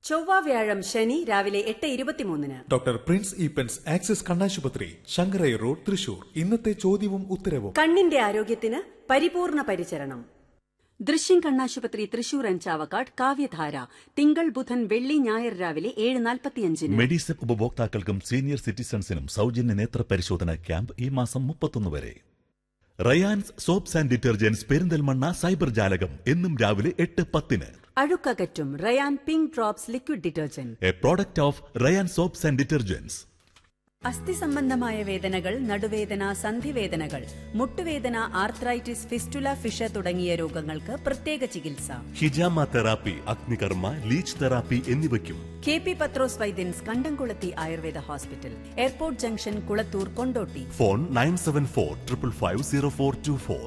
ചൊവ്വ വ്യാഴം ശനി രാവിലെ എട്ട് ഇരുപത്തിമൂന്നിന് ഡോക്ടർ പ്രിൻസ് ഈപ്പൻസ് ആക്സിസ് കണ്ണാശുപത്രി ശങ്കരൈ റോഡ് തൃശൂർ ഇന്നത്തെ ചോദ്യവും ഉത്തരവും കണ്ണിന്റെ ആരോഗ്യത്തിന് പരിപൂർണ പരിചരണം ദൃശ്യം കണ്ണാശുപത്രി തൃശൂർ ആൻഡ് ചാവക്കാട് കാവ്യധാര തിങ്കൾ ബുധൻ വെള്ളി ഞായർ രാവിലെ ഏഴ് നാൽപ്പത്തിയഞ്ചിന് മെഡിസെപ്പ് ഉപഭോക്താക്കൾക്കും സീനിയർ സിറ്റിസൺസിനും സൗജന്യ നേത്ര പരിശോധന ക്യാമ്പ് ഈ മാസം മുപ്പത്തൊന്ന് വരെ Rayan's soaps and detergents Perinthalmanna cyber ജാലകം എന്നും രാവിലെ എട്ട് പത്തിന് അഴുക്കകറ്റും Rayan pink drops liquid detergent a product of Rayan soaps and detergents അസ്ഥി സംബന്ധമായ വേദനകൾ നടുവേദന സന്ധിവേദനകൾ മുട്ടുവേദന ആർത്രൈറ്റിസ് ഫിസ്റ്റുല ഫിഷ തുടങ്ങിയ രോഗങ്ങൾക്ക് പ്രത്യേക ചികിത്സ ഹിജാമ തെറാപ്പി അഗ്നികർമ്മ ലീച്ച് തെറാപ്പി എന്നിവയ്ക്കും K P Pathros Vaidyans Kandamkulathy Ayurveda hospital airport junction Kulathur Kondotty phone nine seven four triple five zero four two four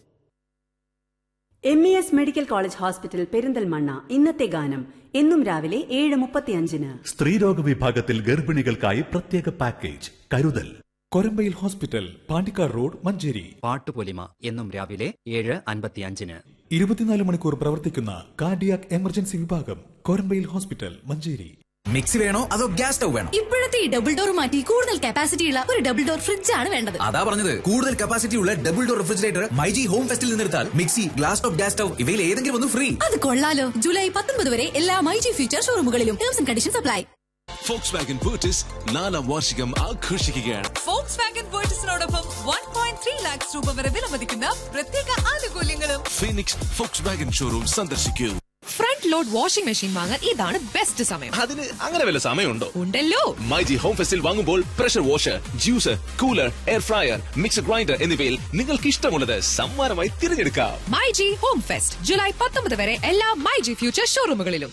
M E S medical college hospital Perinthalmanna ഇന്നത്തെ ഗാനം എന്നും രാവിലെ ഏഴ് മുപ്പത്തിയഞ്ചിന് സ്ത്രീരോഗ വിഭാഗത്തിൽ ഗർഭിണികൾക്കായി പ്രത്യേക പാക്കേജ് കരുതൽ കൊരമ്പയിൽ ഹോസ്പിറ്റൽ പാണ്ടിക്കാട് റോഡ് മഞ്ചേരി പാട്ടുപൊലിമ എന്നും രാവിലെ ഏഴ് അൻപത്തിയഞ്ചിന് ഇരുപത്തിനാല് മണിക്കൂർ പ്രവർത്തിക്കുന്ന കാർഡിയാക് എമർജൻസി വിഭാഗം കൊരമ്പയിൽ ഹോസ്പിറ്റൽ മഞ്ചേരി മിക്സി വേണോ അതോ ഗ്യാസ് സ്റ്റൗ വേണോ ഇപ്പോഴത്തെ ഈ ഡബിൾ ഡോർ മാറ്റി കൂടുതൽ കപ്പാസിറ്റി ഉള്ള ഒരു ഡബിൾ ഡോർ ഫ്രിഡ്ജ് ആണ് വേണ്ടത് അതാ പറഞ്ഞത് കൂടുതൽ കപ്പാസിറ്റി ഉള്ള double door refrigerator myG home ഫെസ്റ്റിൽ നിന്നെടുത്താൽ mixie glass top gas stove ഇവയിൽ ഏതെങ്കിലും ഒന്ന് ഫ്രീ അത് കൊള്ളാലോ ജൂലൈ പത്തൊൻപത് വരെ എല്ലാ മൈജി ഫ്യൂച്ചർ ഷോറൂമുകളിലും terms and conditions apply Volkswagen ബൂട്ടിസ് നാലാം വാർഷികം ആഘോഷിക്കുകയാണ് ഫോക്സ് വാഗൻ വേർട്ടസിനോടൊപ്പം വൺ പോയിന്റ് ത്രീ ലാക്സ് രൂപ വരെ വിലമതിക്കുന്ന പ്രത്യേക ആനുകൂല്യങ്ങളും ഫീനിക്സ് ഫോക്സ് വാഗൻ ഷോറൂം സന്ദർശിക്കൂ ഫ്രണ്ട് ലോഡ് വാഷിംഗ് മെഷീൻ വാങ്ങാൻ ഇതാണ് ബെസ്റ്റ് സമയം അതിന് അങ്ങനെ വല്ല സമയമുണ്ടോ ഉണ്ടല്ലോ മൈജി ഹോം ഫെസ്റ്റിൽ വാങ്ങുമ്പോൾ pressure washer juicer cooler air fryer mixer grinder എന്നിവയിൽ നിങ്ങൾക്ക് ഇഷ്ടമുള്ളത് സമ്മാനമായി തിരഞ്ഞെടുക്കാം മൈജി ഹോം ഫെസ്റ്റ് ജൂലൈ പത്തൊമ്പത് വരെ എല്ലാ മൈജി ഫ്യൂച്ചർ ഷോറൂമുകളിലും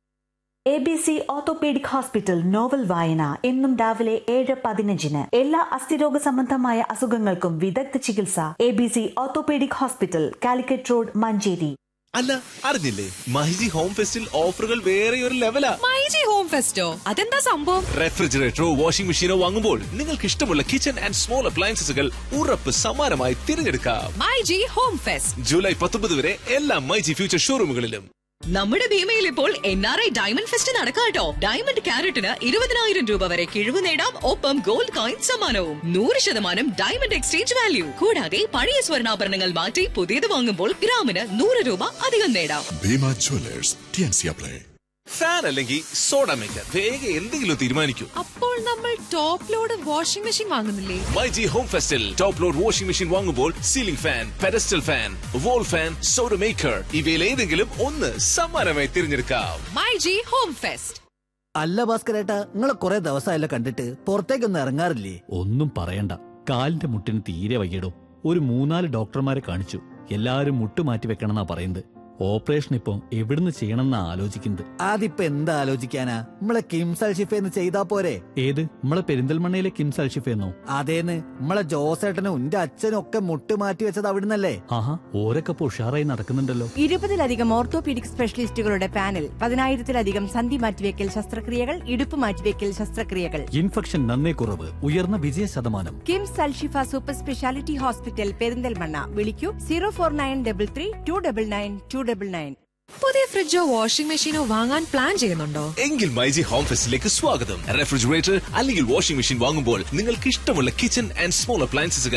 A B C orthopaedic hospital novel വായന എന്നും രാവിലെ ഏഴ് പതിനഞ്ചിന് എല്ലാ അസ്ഥിരോഗ സംബന്ധമായ അസുഖങ്ങൾക്കും വിദഗ്ധ ചികിത്സ A B C orthopaedic hospital Calicut road Manjeri അല്ല അറിഞ്ഞില്ലേ മൈജി ഹോം ഫെസ്റ്റിൽ ഓഫറുകൾ വേറെ ഒരു ലെവലാ മൈജി ഹോം ഫെസ്റ്റോ അതെന്താ സംഭവം റെഫ്രിജറേറ്ററോ വാഷിംഗ് മെഷീനോ വാങ്ങുമ്പോൾ നിങ്ങൾക്ക് ഇഷ്ടമുള്ള കിച്ചൺ ആൻഡ് സ്മോൾ അപ്ലയൻസസുകൾ ഉറപ്പ് സമ്മാനമായി തിരഞ്ഞെടുക്കാം മൈജി ഹോം ഫെസ്റ്റ് ജൂലൈ പത്തൊമ്പത് വരെ എല്ലാ മൈജി ഫ്യൂച്ചർ ഷോറൂമുകളിലും നമ്മുടെ ഭീമയിൽ ഇപ്പോൾ N R I diamond fest നടക്കാട്ടോ ഡയമണ്ട് ക്യാരറ്റിന് ഇരുപതിനായിരം രൂപ വരെ കിഴിവ് നേടാം ഒപ്പം ഗോൾഡ് കോയിൻ സമ്മാനവും നൂറ് ശതമാനം ഡയമണ്ട് എക്സ്ചേഞ്ച് വാല്യൂ കൂടാതെ പഴയ സ്വർണ്ണാഭരണങ്ങൾ മാറ്റി പുതിയത് വാങ്ങുമ്പോൾ ഗ്രാമിന് നൂറ് രൂപ അധികം നേടാം ഭീമ ജ്വല്ലേഴ്സ് ടിയൻസിയ പ്ലേ ഫാൻ അല്ലെങ്കിൽ സോഡ മേക്കർ വേഗം എന്തെങ്കിലും തീരുമാനിക്കൂ അപ്പോൾ നമ്മൾ ടോപ്പ് ലോഡ് വാഷിംഗ് മെഷീൻ വാങ്ങുന്നില്ലേ മൈജി ഹോം ഫെസ്റ്റിൽ ടോപ്പ് ലോഡ് വാഷിംഗ് മെഷീൻ വാങ്ങുമ്പോൾ ceiling fan pedestal fan wall fan soda maker ഇവയിൽ ഏതെങ്കിലും ഒന്ന് സമ്മാനമായി തിരഞ്ഞെടുക്കാം മൈജി ഹോം ഫെസ്റ്റ് അല്ല ഭാസ്കരേട്ടാ നിങ്ങളെ കുറെ ദിവസമായല്ലോ കണ്ടിട്ട് പുറത്തേക്കൊന്നും ഇറങ്ങാറില്ലേ ഒന്നും പറയണ്ട കാലിന്റെ മുട്ടിന് തീരെ വയ്യടോ ഒരു മൂന്നാല് ഡോക്ടർമാരെ കാണിച്ചു എല്ലാരും മുട്ട് മാറ്റി വെക്കണമെന്നാ പറയുന്നത് ഓപ്പറേഷൻ ഇപ്പൊ എവിടുന്ന് ചെയ്യണമെന്നാ ആലോചിക്കുന്നത് അതിപ്പോ എന്താ ആലോചിക്കാനാ നമ്മളെ കിംസൽ ഷിഫേന്ന് ചെയ്താ പോരെ ഏത് നമ്മളെ പെരിന്തൽമണ്ണയിലെ കിംസ് അൽഷിഫെന്നോ അതേന്ന് നമ്മളെ ജോസേട്ടനും എന്റെ അച്ഛനും ഒക്കെ മുട്ട് മാറ്റി വെച്ചത് അവിടുന്നല്ലേ ആഹാ ഓരൊക്കെ ഇപ്പൊ ഉഷാറായി നടക്കുന്നുണ്ടല്ലോ ഇരുപതിലധികം ഓർത്തോപീഡിക് സ്പെഷ്യലിസ്റ്റുകളുടെ പാനൽ പതിനായിരത്തിലധികം സന്ധി മാറ്റിവെക്കൽ ശസ്ത്രക്രിയകൾ ഇടുപ്പ് മാറ്റിവെക്കൽ ശസ്ത്രക്രിയകൾ ഇൻഫെക്ഷൻ നന്നേ കുറവ് ഉയർന്ന വിജയ ശതമാനം KIMS Alshifa super speciality hospital Perinthalmanna വിളിക്കൂ zero four nine double three two double nine two double nine പുതിയ ഫ്രിഡ്ജോ വാഷിംഗ് മെഷീനോ വാങ്ങാൻ പ്ലാൻ ചെയ്യുന്നുണ്ടോ എങ്കിൽ മൈജി ഹോം ഫെസ്റ്റിലേക്ക് സ്വാഗതം റെഫ്രിജറേറ്റർ അല്ലെങ്കിൽ വാഷിംഗ് മെഷീൻ വാങ്ങുമ്പോൾ നിങ്ങൾക്ക് ഇഷ്ടമുള്ള കിച്ചൺ ആൻഡ് സ്മോൾ അപ്ലയൻസസുകൾ